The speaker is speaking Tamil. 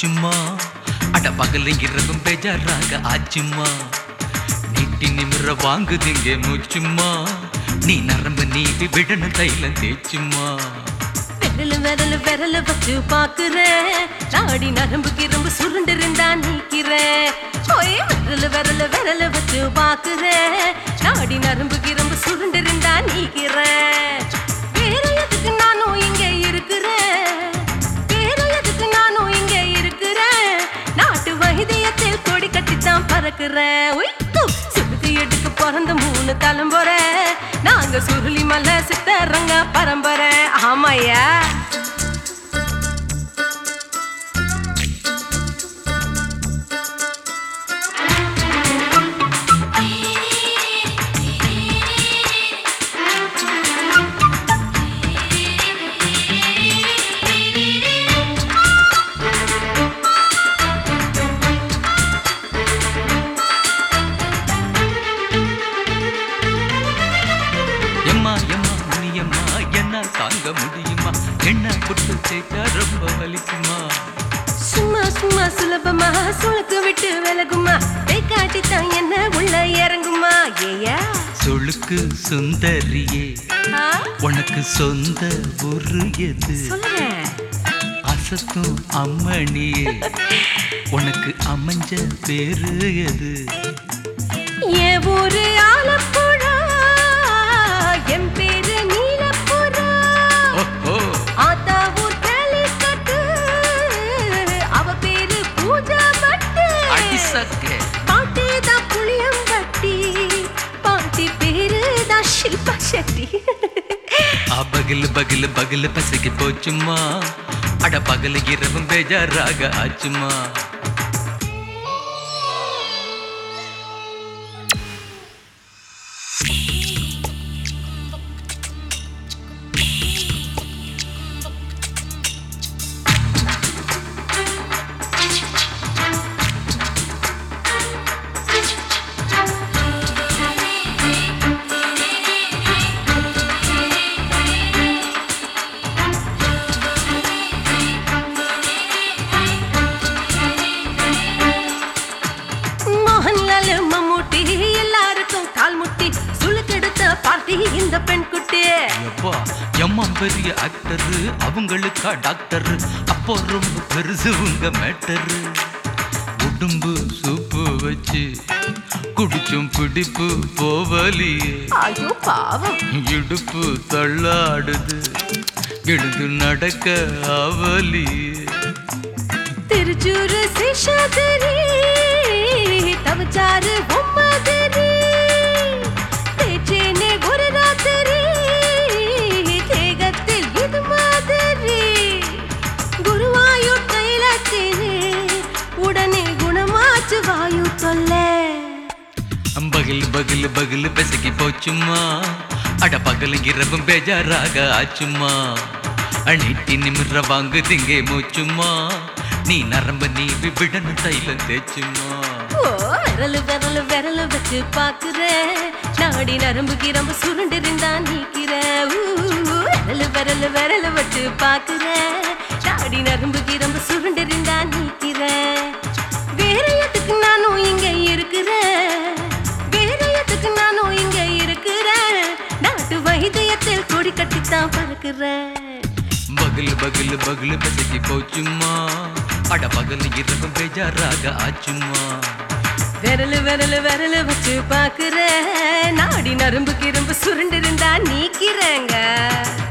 போச்சுமா அட பகல இரவும் பேஜாராக ஆச்சுமா நீட்டி நிமிர வாங்குதிங்க மூச்சுமா நீ நரம்பு நீவி விடணும் தைலம் தேய்ச்சுமா விரல் விரல் விரல் வச்சு பாக்குறேன் நாடி நரம்பு கிரம்பு சுருண்டு இருந்தா நீக்கிறேன் ஓய் விரல் விரல் விரல் வச்சு பாக்குறேன் நாடி நரம்பு கிரம்பு சுருண்டு இருந்தா நீக்கிறேன் வேற எதுக்கு நானும் இங்க இருக்கிறேன் வேற எதுக்கு நானும் இங்க இருக்கிறேன் நாட்டு வைத்தியத்தில் கொடி கட்டித்தான் பறக்குறேன் உய், து, சுடுக்கு எடுக்கு பிறந்த மூணு தலைமுறை நாங்க சுருளி மலை சித்தரங்க பரம்பரை ஆமாய்யா எம்மா எம்மா முனியம்மா என்ன தாங்க முடியுமா என்ன குட்டு தேய்ச்சா ரொம்ப வலிக்குமா சும்மா சும்மா சுலபமா சுளுக்கு விட்டு விலகுமா கை காட்டித்தான் என்ன உள்ள இறங்குமா ஏயா சொழுக்கு சுந்தரியே ஆ, உனக்கு சொந்த ஊரு எது சொல்றேன் அசத்தும் அம்மணியே உனக்கு அமைஞ்ச பேரு எது என் ஊரு ஆலப்புழா என் பேரு நீலப்புறா ஓஹோ ஆத்தா ஊர் கேலிக்கட்டு அவ பேரு பூஜா பட்டு அடிசக்கே பாட்டி தான் புளியம்பட்டி பாட்டி பேரு தான் ஷில்பா ஷெட்டி ஆ பகல் பகல் பகல் பசகி போச்சுமா அட பகல் இரவும் பேஜாராக ஆச்சுமா மோகன்லால் மம்மூட்டி எல்லாருக்கும் கால் முட்டி சுளுக்கெடுத்த பார்ட்டி இந்த பெண் குட்டி எப்பா எம்மா பெரிய ஆக்டரு அவங்களுக்கா டாக்டரு அப்போ ரொம்ப பெருசு உங்க மேட்டரு உடம்பு சூப்பு வச்சு குடிச்சும் பிடிப்பு போவலியே ஐயோ பாவம் இடுப்பு தள்ளாடுது எழுந்து நடக்க ஆவலியே திருச்சூரு சிஷாதிரி தவச்சாரு பொம்மதிரி தேச்சேனே ஒரு ராத்திரி தேகத்தில் இது மாதிரி குருவாயூர் தைலத்திலே உடனே குணமாச்சு வாயு சொல்ல பகில் பகில் பகில் பெசகி போச்சுமா அட பகல் இரவும் பேஜாராக ஆச்சுமா அணிட்டி நிமிர வாங்குதிங்கே மூச்சுமா நீ நரம்ப நீ விடணும் தைலம் தேச்சுமா ஓ விரல் விரல் விரல் வச்சு பாக்குறேன் நாடி நரம்பு கிரம்பு சுருண்டு இருந்தா நீக்கிறேன் விரல் விரல் விரல் வச்சு பாக்குறேன் நாடி நரம்பு கிரம்பு சுருண்டு இருந்தா நீக்கிறேன் வேற எதுக்கு நானும் இங்க இருக்கிறேன் வேற எதுக்கு நானும் இங்க இருக்கிறேன் நாட்டு வைத்தியத்தில் கொடி கட்டித்தான் பறக்கிறேன் பகில் பகில் பகில் பெசகி போச்சுமா அட பகல் இரவும் பேஜாராக ஆச்சுமா விரல் விரல் விரல் வச்சு பாக்குறேன் நாடி நரம்பு கிரும்பு சுருண்டு இருந்தா நீக்கிறேங்க